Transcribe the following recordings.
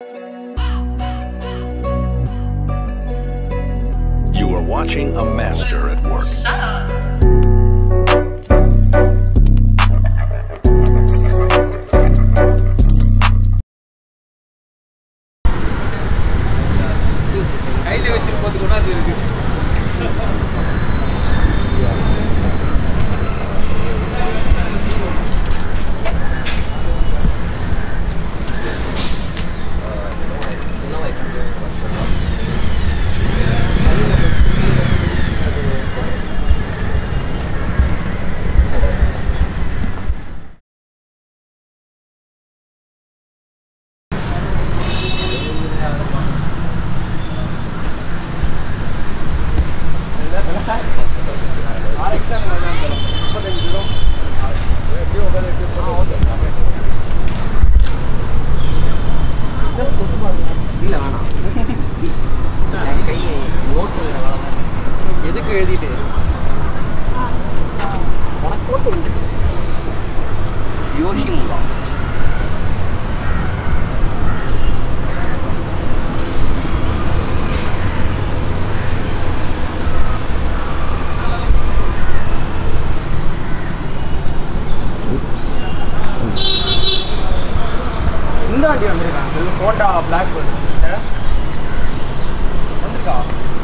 You are watching a master at work. கையில வச்சிருப்பது கூட அது இருக்கு இல்லை வேணாம் என் கை நோட்டு எதுக்கு எழுதிட்டு உனக்கு போட்டு யோஷி முலா இந்த வண்டி வந்திருக்காங்க ஹோண்டா பிளாக் போர்டு வந்திருக்கா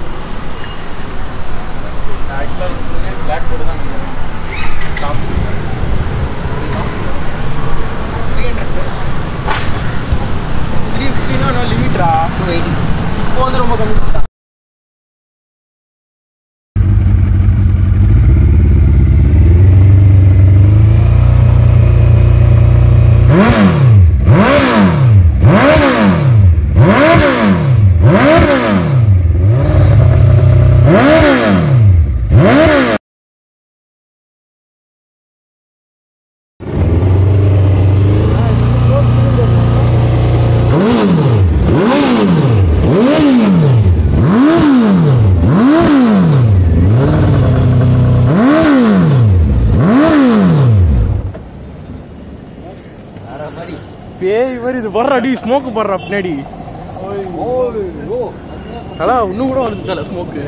ஆக்சுவலாக பிளாக் போர்டு தான் top three hundred plus three ஃபிஃப்டினா லிமிட்ரா டூ எயிட்டி இப்போ வந்து ரொம்ப கம்மி பண்ணிட்டான் பேய் மாதிரி இது வர்ற அடி ஸ்மோக்கு போடுறா பின்னாடி தலா இன்னும் கூட வருது தலை ஸ்மோக்கு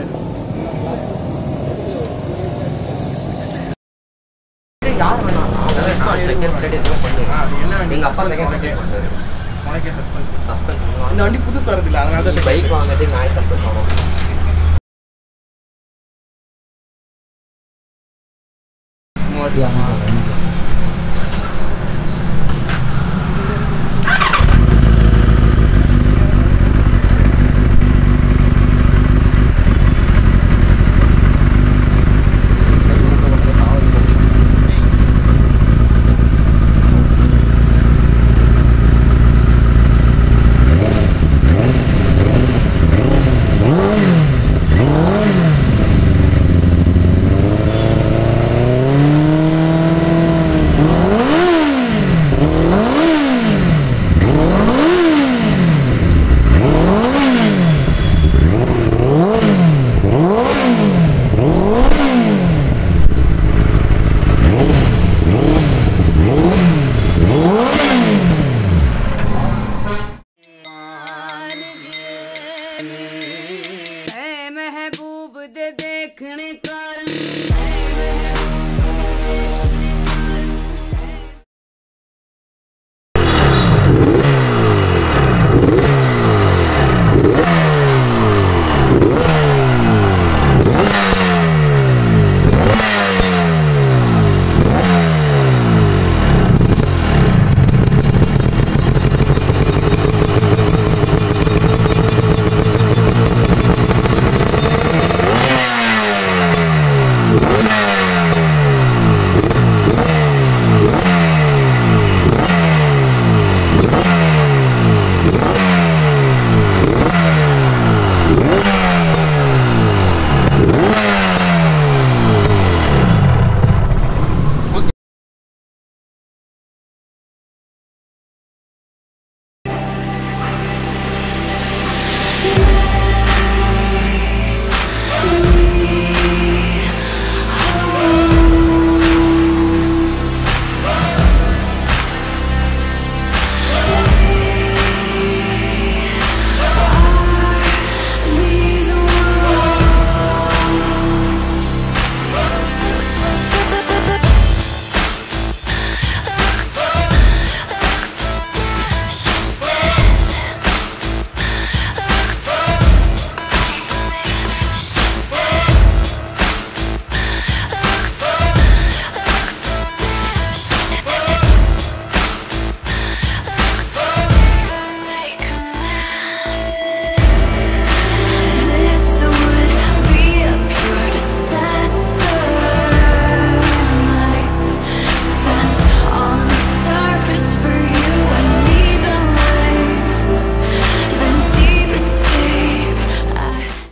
யார் வேணாம் செகண்ட் ஸ்டடி எதுவும் பண்ணு என்ன வண்டி எங்கள் அப்பா செகண்ட் ஸ்டடி பண்ணாரு உனக்கே சஸ்பென்ஸ் சஸ்பென்ஸ் இந்த வண்டி புதுசு வருது இல்லை அதனால தான் பைக் வாங்குறது நான் சஸ்பென்ஸ் ஆகும் Oh!